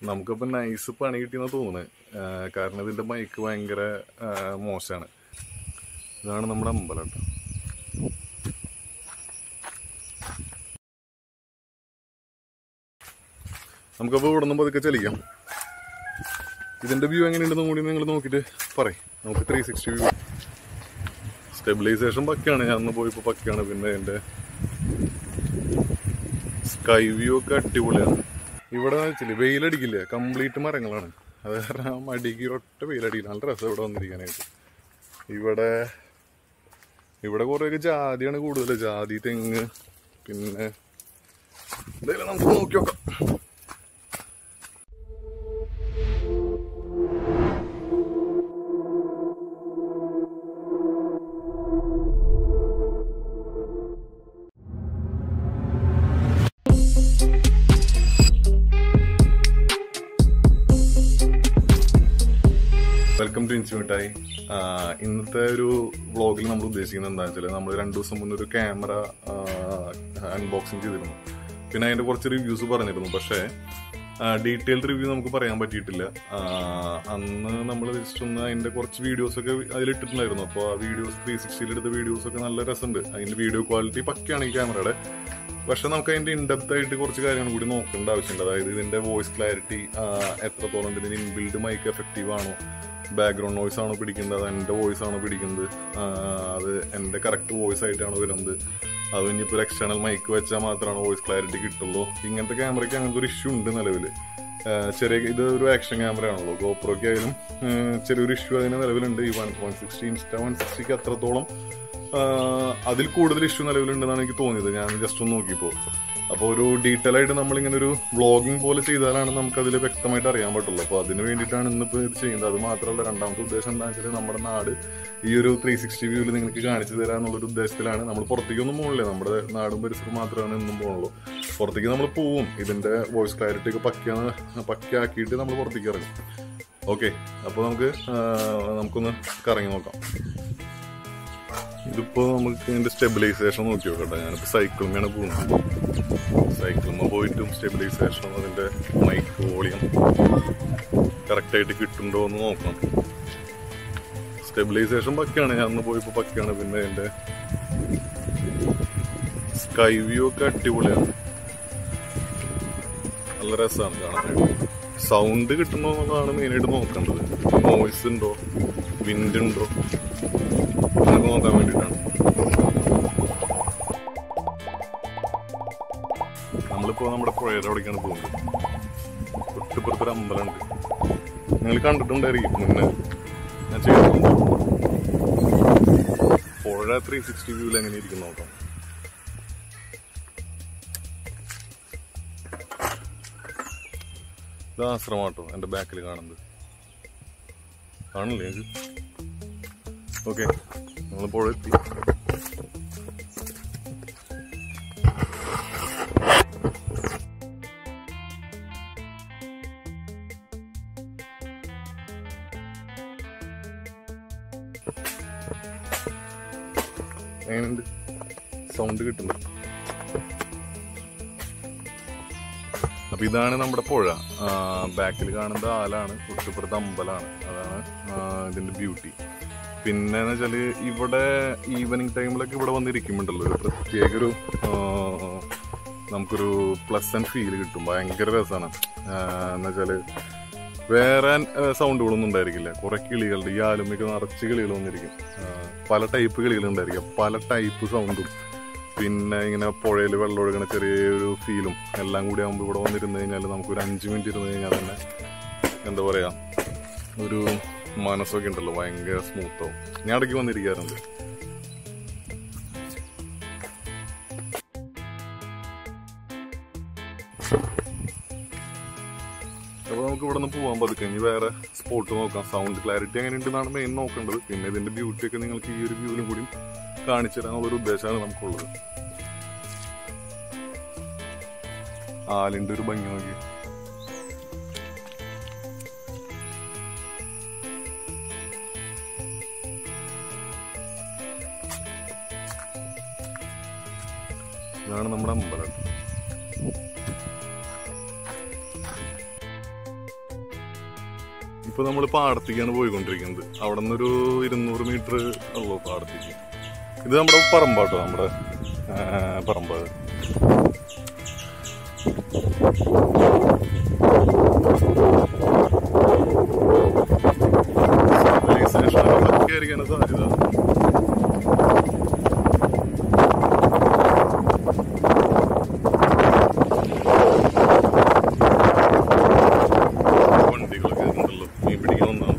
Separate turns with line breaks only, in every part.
നമുക്കിപ്പോൾ നൈസ് പണി കിട്ടിയെന്ന് തോന്നുന്നത് കാരണം ഇതിൻ്റെ മൈക്ക് ഭയങ്കര മോശമാണ് ഇതാണ് നമ്മുടെ അമ്പലം കേട്ടോ നമുക്കപ്പോൾ ഇവിടെ നിന്ന് പതുക്കെ ചലിക്കാം ഇതിൻ്റെ വ്യൂ എങ്ങനെയുണ്ടെന്ന് കൂടി നിങ്ങൾ നോക്കിയിട്ട് പറയും നമുക്ക് ത്രീ സിക്സ്റ്റി വ്യൂ സ്റ്റെബിലൈസേഷൻ പക്കയാണ് ഞാൻ അന്ന് പോയപ്പോൾ പക്കയാണ് പിന്നെ എൻ്റെ സ്കൈ വ്യൂ ഒക്കെ അടിപൊളിയാണ് ഇവിടെ വെച്ചില്ലേ വെയിലടിക്കില്ല കംപ്ലീറ്റ് മരങ്ങളാണ് അത് കാരണം അടിക്ക് ഒറ്റ വെയിലടിക്കില്ല നല്ല രസം ഇവിടെ വന്നിരിക്കാനായിട്ട് ഇവിടെ ഇവിടെ കുറേയൊക്കെ ജാതിയാണ് കൂടുതൽ ജാതി തെങ്ങ് പിന്നെ എന്തായാലും നമുക്ക് നോക്കി നോക്കാം വെൽക്കം ടു ഇൻസ്റ്റിറ്റ്യൂട്ടായി ഇന്നത്തെ ഒരു വ്ളോഗിൽ നമ്മൾ ഉദ്ദേശിക്കുന്നത് എന്താ വെച്ചാൽ നമ്മൾ രണ്ടു ദിവസം മുന്നേ ഒരു ക്യാമറ അൺബോക്സിങ് ചെയ്തിരുന്നു പിന്നെ അതിന്റെ കുറച്ച് റിവ്യൂസ് പറഞ്ഞിരുന്നു പക്ഷേ ഡീറ്റെയിൽഡ് റിവ്യൂ നമുക്ക് പറയാൻ പറ്റിയിട്ടില്ല ആ, അന്ന് നമ്മൾ ജസ്റ്റ് ഒന്ന് അതിന്റെ കുറച്ച് വീഡിയോസ് ഒക്കെ അതിലിട്ടിട്ടുണ്ടായിരുന്നു അപ്പോൾ ആ വീഡിയോസ് ത്രീ സിക്സ്റ്റിയിൽ എടുത്ത വീഡിയോസ് ഒക്കെ നല്ല രസമുണ്ട് അതിന്റെ വീഡിയോ ക്വാളിറ്റി പക്കയാണ് ഈ ക്യാമറയുടെ പക്ഷെ നമുക്ക് അതിന്റെ ഇൻഡെപ്ത് ആയിട്ട് കുറച്ച് കാര്യങ്ങൾ കൂടി നോക്കേണ്ട ആവശ്യമുണ്ട് അതായത് ഇതിന്റെ വോയിസ് ക്ലാരിറ്റി എത്രത്തോളം ഇതിന് ഇൻബിൽഡ് മൈക്ക് എഫക്റ്റീവ് ആണോ ബാക്ക്ഗ്രൗണ്ട് നോയ്സ് ആണോ പിടിക്കുന്നത് അത് എൻ്റെ വോയിസ് ആണോ പിടിക്കുന്നത് ആ, അത് എൻ്റെ കറക്റ്റ് വോയിസ് ആയിട്ടാണോ വരുന്നത് അത് ഇനിയിപ്പോൾ ഒരു എക്സ്റ്റേണൽ മൈക്ക് വെച്ചാൽ മാത്രമാണ് വോയിസ് ക്ലാരിറ്റി കിട്ടുള്ളൂ ഇങ്ങനത്തെ ക്യാമറയ്ക്ക് അങ്ങനത്തെ ഒരു ഇഷ്യൂ ഉണ്ട് നിലവിൽ ചെറിയ ഇത് ഒരു ആക്ഷൻ ക്യാമറ ആണല്ലോ ഗോപ്രോയ്ക്ക് ആയാലും ആ, ചെറിയൊരു ഇഷ്യൂ അതിന് നിലവിലുണ്ട് ഈ one one sixty insta one സിക്സ്റ്റിക്ക് അത്രത്തോളം ആ, അതിൽ കൂടുതൽ ഇഷ്യൂ നിലവിലുണ്ടെന്നാണ് എനിക്ക് തോന്നിയത് ഞാൻ ജസ്റ്റ് ഒന്ന് നോക്കിയപ്പോൾ അപ്പോൾ ഒരു ഡീറ്റെയിൽ ആയിട്ട് നമ്മളിങ്ങനെ ഒരു വ്ളോഗിംഗ് പോലെ ചെയ്താലാണ് നമുക്ക് അതിൽ വ്യക്തമായിട്ട് അറിയാൻ പറ്റുള്ളൂ അപ്പോൾ അതിന് വേണ്ടിയിട്ടാണ് ഇന്നിപ്പോൾ ഇത് ചെയ്യുന്നത് അത് മാത്രമല്ല രണ്ടാമത്തെ ഉദ്ദേശം എന്താ വെച്ചാൽ നമ്മുടെ നാട് ഈ ഒരു ത്രീ സിക്സ്റ്റി വ്യൂവിൽ നിങ്ങൾക്ക് കാണിച്ചു തരാന്നുള്ളൊരു ഉദ്ദേശത്തിലാണ് നമ്മൾ പുറത്തേക്കൊന്നും പോകണില്ല നമ്മുടെ നാടും പരിസരവും മാത്രമാണ് എന്നും പോകുള്ളൂ പുറത്തേക്ക് നമ്മൾ പോവും ഇതിന്റെ വോയിസ് ക്ലാരിറ്റി ഒക്കെ പക്കയാണ് പക്കയാക്കിയിട്ട് നമ്മൾ പുറത്തേക്ക് ഇറങ്ങും ഓക്കെ അപ്പോൾ നമുക്ക് ആ, നമുക്കൊന്ന് കറങ്ങി നോക്കാം ഇതിപ്പോ നമുക്ക് ഇതിന്റെ സ്റ്റെബിലൈസേഷൻ നോക്കി നോക്കട്ടെ ഞാനിപ്പോ സൈക്കിളുമാണ് പോകുന്നത് സൈക്കിളുമ്മ പോയിട്ടും സ്റ്റെബിലൈസേഷൻ അതിന്റെ മൈക്ക് വോളിയം കറക്റ്റ് ആയിട്ട് കിട്ടുന്നുണ്ടോ എന്ന് നോക്കണം സ്റ്റെബിലൈസേഷൻ പക്കയാണ് ഞാൻ അന്ന് പോയപ്പോ പക്കയാണ് പിന്നെ അതിന്റെ സ്കൈ വ്യൂ ഒക്കെ അടിപൊളിയാണ് നല്ല രസമാണ് കാണാനായിട്ട് സൗണ്ട് കിട്ടുന്നോ എന്നുള്ളതാണ് മെയിനായിട്ട് നോക്കേണ്ടത് നോയ്സ് ഉണ്ടോ വിൻഡ് ഉണ്ടോ അതൊക്കെ നോക്കാൻ വേണ്ടിയിട്ടാണ് നമ്മളിപ്പോ നമ്മുടെ പുഴയുടെ അവിടേക്കാണ് പോകുന്നത് തൊട്ടിപ്പുറത്തൊരു അമ്പലമുണ്ട് നിങ്ങൾ കണ്ടിട്ടുണ്ടായിരിക്കും മുന്നേ ഞാൻ ചെയ്തിട്ടുണ്ട് പുഴ ത്രീ സിക്സ്റ്റി വ്യൂവിൽ എങ്ങനെ ഇരിക്കും നോക്കാം ഇത് ആശ്രമാട്ടോ എന്റെ ബാക്കിൽ കാണുന്നത് കാണില്ലേ ഇത് ഓക്കെ നമ്മൾ പുഴ എത്തി എങ്ങനെയുണ്ട് സൗണ്ട് കിട്ടുന്നു അപ്പൊ ഇതാണ് നമ്മുടെ പുഴ ബാക്കിൽ കാണുന്ന ആലാണ് തൊട്ടിപ്പുറത്ത് അമ്പലാണ് അതാണ് ആ, ഇതിന്റെ ബ്യൂട്ടി പിന്നെ എന്ന് വെച്ചാല് ഇവിടെ ഈവനിങ് ടൈമിലൊക്കെ ഇവിടെ വന്നിരിക്കുമ്പോണ്ടല്ലോ ഒരു പ്രത്യേക ഒരു ആ, നമുക്കൊരു പ്ലസന്റ് ഫീൽ കിട്ടും ഭയങ്കര രസമാണ് എന്ന് വെച്ചാല് വേറെ സൗണ്ടുകളൊന്നും ഉണ്ടായിരിക്കില്ല കുറെ കിളികളുടെ ഈ ആലുമയ്ക്ക് നിറച്ച് കിളികൾ വന്നിരിക്കും ആ, പല ടൈപ്പ് കിളികൾ ഉണ്ടായിരിക്കും പല ടൈപ്പ് സൗണ്ടും പിന്നെ ഇങ്ങനെ പുഴയിൽ വെള്ളം ഒഴുകണ ചെറിയൊരു ഫീലും എല്ലാം കൂടി ആകുമ്പോൾ ഇവിടെ വന്നിരുന്ന് കഴിഞ്ഞാൽ നമുക്ക് ഒരു അഞ്ച് മിനിറ്റ് ഇരുന്ന് കഴിഞ്ഞാൽ തന്നെ എന്താ പറയാ ഒരു മനസ്സൊക്കെ ഉണ്ടല്ലോ ഭയങ്കര സ്മൂത്താവും ഞാൻ ഇടയ്ക്ക് വന്നിരിക്കാറുണ്ട് അപ്പൊ നമുക്ക് ഇവിടെ നിന്ന് പോകാൻ പതുക്കെ ഇനി വേറെ സ്പോട്ട് നോക്കാം സൗണ്ട് ക്ലാരിറ്റി എങ്ങനെ ഉണ്ടെന്നാണ് മെയിൻ നോക്കേണ്ടത് പിന്നെ ഇതിന്റെ ബ്യൂട്ടി ഒക്കെ നിങ്ങൾക്ക് ഈ ഒരു വ്യൂവിലും കൂടി കാണിച്ചു തരാനുള്ള ഒരു ഉദ്ദേശമാണ് നമുക്കുള്ളത് ആലിന്റെ ഒരു ഭംഗി നോക്കി ഇതാണ് നമ്മുടെ അമ്പലം ഇപ്പൊ നമ്മൾ പാടത്തേക്കാണ് പോയിക്കൊണ്ടിരിക്കുന്നത് അവിടെ നിന്നൊരു ഇരുന്നൂറ് മീറ്റർ ഉള്ളൂ പാടത്തേക്ക് ഇത് നമ്മുടെ പറമ്പാട്ടോ നമ്മുടെ ആ, പറമ്പ് ആയിരിക്കാണ് സാധ്യത വണ്ടികളൊക്കെ ഉണ്ടല്ലോ മീൻ പിടിക്കാൻ വന്നതാണ്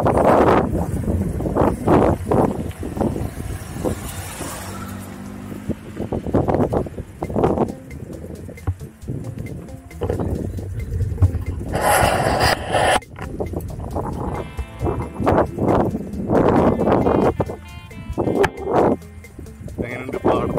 എങ്ങനെയുണ്ട് പാടം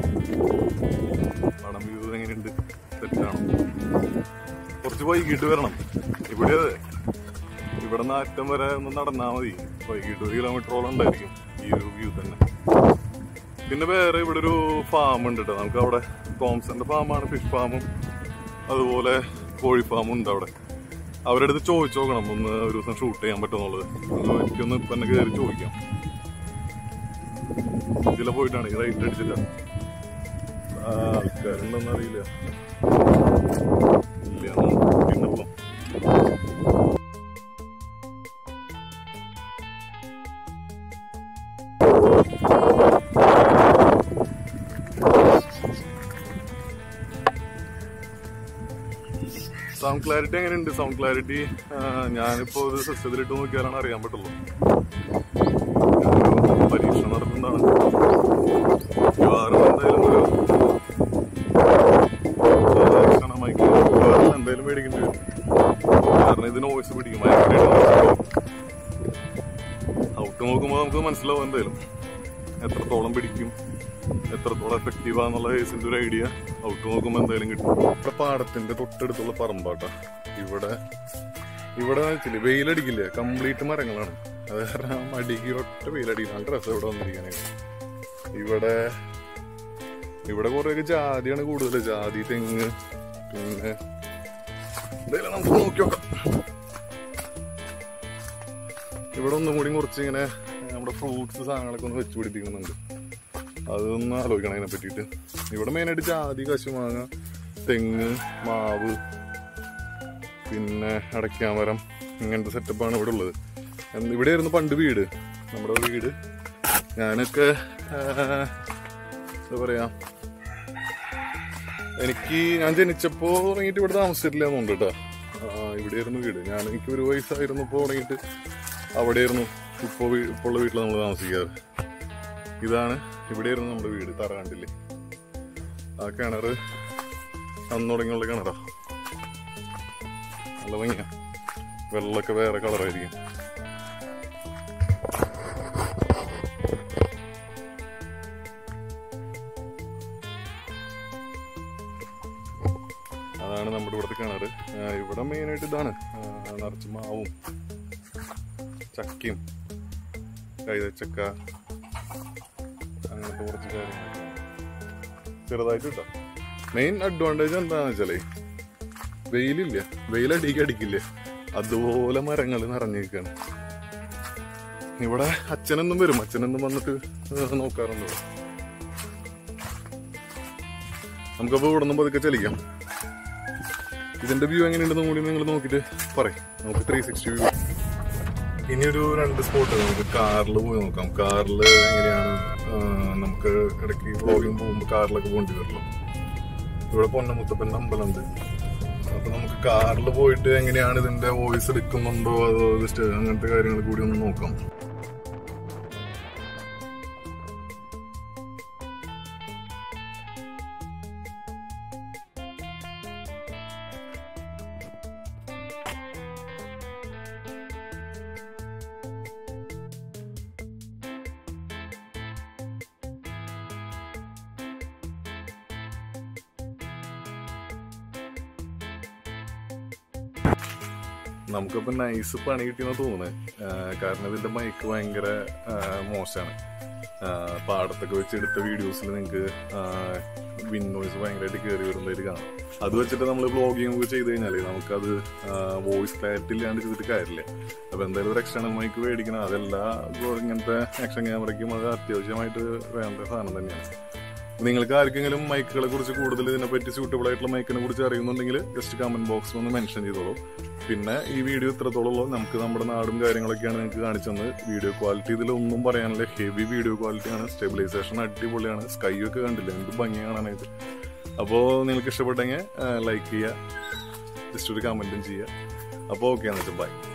പാടം വ്യൂ എങ്ങനെയുണ്ട് സെറ്റാണോ കുറച്ച് വൈകിട്ട് വരണം ഇവിടെ അതെ ഇവിടെ നിന്ന് അറ്റം വരെ ഒന്ന് നടന്നാൽ മതി വൈകിട്ട് ഒരു കിലോമീറ്ററോളം ഉണ്ടായിരിക്കും ഈ ഒരു വ്യൂ തന്നെ പിന്നെ വേറെ ഇവിടെ ഒരു ഫാം ഉണ്ട് കേട്ടോ നമുക്ക് അവിടെ തോംസന്റെ ഫാമാണ് ഫിഷ് ഫാമും അതുപോലെ കോഴി ഫാമും ഉണ്ട് അവിടെ അവരുടെ അടുത്ത് ചോദിച്ചു നോക്കണം ഒന്ന് ഒരു ദിവസം ഷൂട്ട് ചെയ്യാൻ പറ്റുമെന്നുള്ളത് അത് എനിക്കൊന്ന് ഇപ്പൊ തന്നെ കയറി ചോദിക്കാം ഇതിലെ പോയിട്ടാണ് ഈ റൈറ്റ് അടിച്ചില്ല ആ, ആൾക്കാരുണ്ടെന്ന് അറിയില്ല ഇല്ല എന്നാ പിന്നെ പോവാം സൗണ്ട് ക്ലാരിറ്റി എങ്ങനെയുണ്ട് സൗണ്ട് ക്ലാരിറ്റി ഞാനിപ്പോ ഇത് സിസ്റ്റത്തിലിട്ട് നോക്കിയാലാണ് അറിയാൻ പറ്റുള്ളൂ ഞാനൊരു പരീക്ഷണം നടത്തുന്നതാണ് മിക്കവാറും എന്തായാലും ഒരു സാധാരണ മൈക്ക് മിക്കവാറും എന്തായാലും മേടിക്കേണ്ടി വരും കാരണം ഇത് നോയ്സ് പിടിക്കും ഔട്ട് നോക്കുമ്പോൾ നമുക്ക് മനസ്സിലാവും എന്തായാലും എത്രത്തോളം പിടിക്കും എത്രത്തോളം എഫക്റ്റീവ് ആണെന്നുള്ള കേസിന്റെ ഒരു ഐഡിയ ഔട്ട് നോക്കുമ്പോൾ എന്തായാലും കിട്ടും ഇവിടെ പാടത്തിന്റെ തൊട്ടടുത്തുള്ള പറമ്പാട്ടാ ഇവിടെ ഇവിടെ വെച്ചില്ലേ വെയിലടിക്കില്ലേ കംപ്ലീറ്റ് മരങ്ങളാണ് അത് കാരണം അടിക്ക് ഒറ്റ വെയിലടിക്കും നല്ല രസം ഇവിടെ വന്നിരിക്കാനായിട്ട് ഇവിടെ ഇവിടെ കുറെയൊക്കെ ജാതിയാണ് കൂടുതൽ ജാതി തെങ്ങ് പിന്നെ എന്തായാലും നമുക്ക് നോക്കി നോക്കാം ഇവിടെ ഒന്നും കൂടി കുറച്ച് ഇങ്ങനെ നമ്മുടെ ഫ്രൂട്ട്സ് സാധനങ്ങളൊക്കെ ഒന്ന് വെച്ച് പിടിപ്പിക്കുന്നുണ്ട് അതൊന്ന് ആലോചിക്കണം അതിനെ പറ്റിയിട്ട് ഇവിടെ മെയിനായിട്ട് ജാതി കശുമാങ്ങ തെങ്ങ് മാവ് പിന്നെ അടയ്ക്കാമരം ഇങ്ങനത്തെ സെറ്റപ്പാണ് ഇവിടെ ഉള്ളത് എന്ന് ഇവിടെയായിരുന്നു പണ്ട് വീട് നമ്മുടെ വീട് ഞാനൊക്കെ ആ, എന്താ പറയാ എനിക്ക് ഞാൻ ജനിച്ചപ്പോ തുടങ്ങിയിട്ട് ഇവിടെ താമസിച്ചിട്ടില്ല എന്നുണ്ട് കേട്ടോ ഇവിടെയായിരുന്നു വീട് ഞാൻ എനിക്ക് ഒരു വയസ്സായിരുന്നപ്പോൾ തുടങ്ങിയിട്ട് അവിടെയായിരുന്നു ഇപ്പോൾ വീ ഇപ്പോൾ ഉള്ള വീട്ടിൽ നമ്മൾ താമസിക്കാറ് ഇതാണ് ഇവിടെയായിരുന്നു നമ്മുടെ വീട് തറകണ്ടില്ലേ ആ കിണർ അന്ന് തുടങ്ങിയുള്ള കിണറാ നല്ല ഭംഗിയാ വെള്ളമൊക്കെ വേറെ കളറായിരിക്കും അതാണ് നമ്മുടെ ഇവിടുത്തെ കിണർ ഇവിടെ മെയിനായിട്ട് ഇതാണ് ആ, നിറച്ച് മാവും ചക്കയും കൈതച്ചക്ക അങ്ങനത്തെ കുറച്ച് കാര്യങ്ങളൊക്കെ ചെറുതായിട്ട് കിട്ടാം മെയിൻ അഡ്വാൻറ്റേജ് എന്താണെന്ന് വെച്ചാലേ വെയിലില്ല വെയിലടിക്ക് അടിക്കില്ലേ അതുപോലെ മരങ്ങൾ നിറഞ്ഞിരിക്കാണ് ഇവിടെ അച്ഛനെന്നും വരും അച്ഛനെന്നും വന്നിട്ട് ഏഹ് നോക്കാറുണ്ട് നമുക്കപ്പോ ഇവിടെ നിന്ന് പതുക്കെ ചലിക്കാം ഇതിന്റെ വ്യൂ എങ്ങനെയുണ്ടെന്നും കൂടി നിങ്ങൾ നോക്കിയിട്ട് പറയും നമുക്ക് ത്രീ സിക്സ്റ്റി വ്യൂ ഇനി ഒരു രണ്ട് സ്പോട്ട് നമുക്ക് കാറിൽ പോയി നോക്കാം കാറിൽ എങ്ങനെയാണ് ആ, നമുക്ക് ഇടയ്ക്ക് വ്ളോഗിങ് പോകുമ്പോൾ കാറിലൊക്കെ പോകേണ്ടി വരുള്ളൂ ഇവിടെ പൊന്നമുത്തപ്പൻ്റെ അമ്പലമുണ്ട് അപ്പൊ നമുക്ക് കാറിൽ പോയിട്ട് എങ്ങനെയാണ് ഇതിന്റെ വോയിസ് എടുക്കുന്നുണ്ടോ അതോ ജസ്റ്റ് അങ്ങനത്തെ കാര്യങ്ങൾ കൂടി ഒന്ന് നോക്കാം നമുക്കിപ്പോ നൈസ് പണി കിട്ടിയെന്ന് തോന്നുന്നത് കാരണം ഇതിന്റെ മൈക്ക് ഭയങ്കര മോശമാണ് പാടത്തൊക്കെ വെച്ച് എടുത്ത വീഡിയോസിൽ നിങ്ങൾക്ക് വിൻ നോയ്സ് ഭയങ്കരമായിട്ട് കയറി വരുന്നതായിട്ട് കാണാം അത് വെച്ചിട്ട് നമ്മൾ വ്ളോഗിങ് ഒക്കെ ചെയ്ത് കഴിഞ്ഞാൽ നമുക്കത് വോയിസ് ക്ലാരിറ്റി ഇല്ലാണ്ട് ചെയ്തിട്ട് കാര്യമില്ല അപ്പോൾ എന്തായാലും ഒരു എക്സ്റ്റേണൽ മൈക്ക് മേടിക്കണം അതെല്ലാ ഇങ്ങനത്തെ ആക്ഷൻ ക്യാമറയ്ക്കും അത് അത്യാവശ്യമായിട്ട് വേണ്ട സാധനം തന്നെയാണ് നിങ്ങൾക്ക് ആർക്കെങ്കിലും മൈക്കുകളെ കുറിച്ച് കൂടുതൽ ഇതിനെപ്പറ്റി സൂട്ടബിൾ ആയിട്ടുള്ള മൈക്കിനെ കുറിച്ച് അറിയുന്നുണ്ടെങ്കിൽ ജസ്റ്റ് കമന്റ് ബോക്സിൽ ഒന്ന് മെൻഷൻ ചെയ്തോളൂ പിന്നെ ഈ വീഡിയോ ഇത്രത്തോളം ഉള്ളൂ നമുക്ക് നമ്മുടെ നാടും കാര്യങ്ങളൊക്കെയാണ് നിങ്ങൾക്ക് കാണിച്ചത് വീഡിയോ ക്വാളിറ്റി ഇതിലൊന്നും പറയാനില്ല ഹെവി വീഡിയോ ക്വാളിറ്റിയാണ് സ്റ്റെബിലൈസേഷൻ അടിപൊളിയാണ് സ്കൈ ഒക്കെ കണ്ടില്ല എന്ത് ഭംഗി കാണാനായിട്ട് അപ്പോൾ നിങ്ങൾക്ക് ഇഷ്ടപ്പെട്ടെങ്കിൽ ലൈക്ക് ചെയ്യുക ജസ്റ്റ് ഒരു കമൻറ്റും ചെയ്യുക അപ്പോൾ ഓക്കെ എന്ന് വെച്ചാൽ ബൈ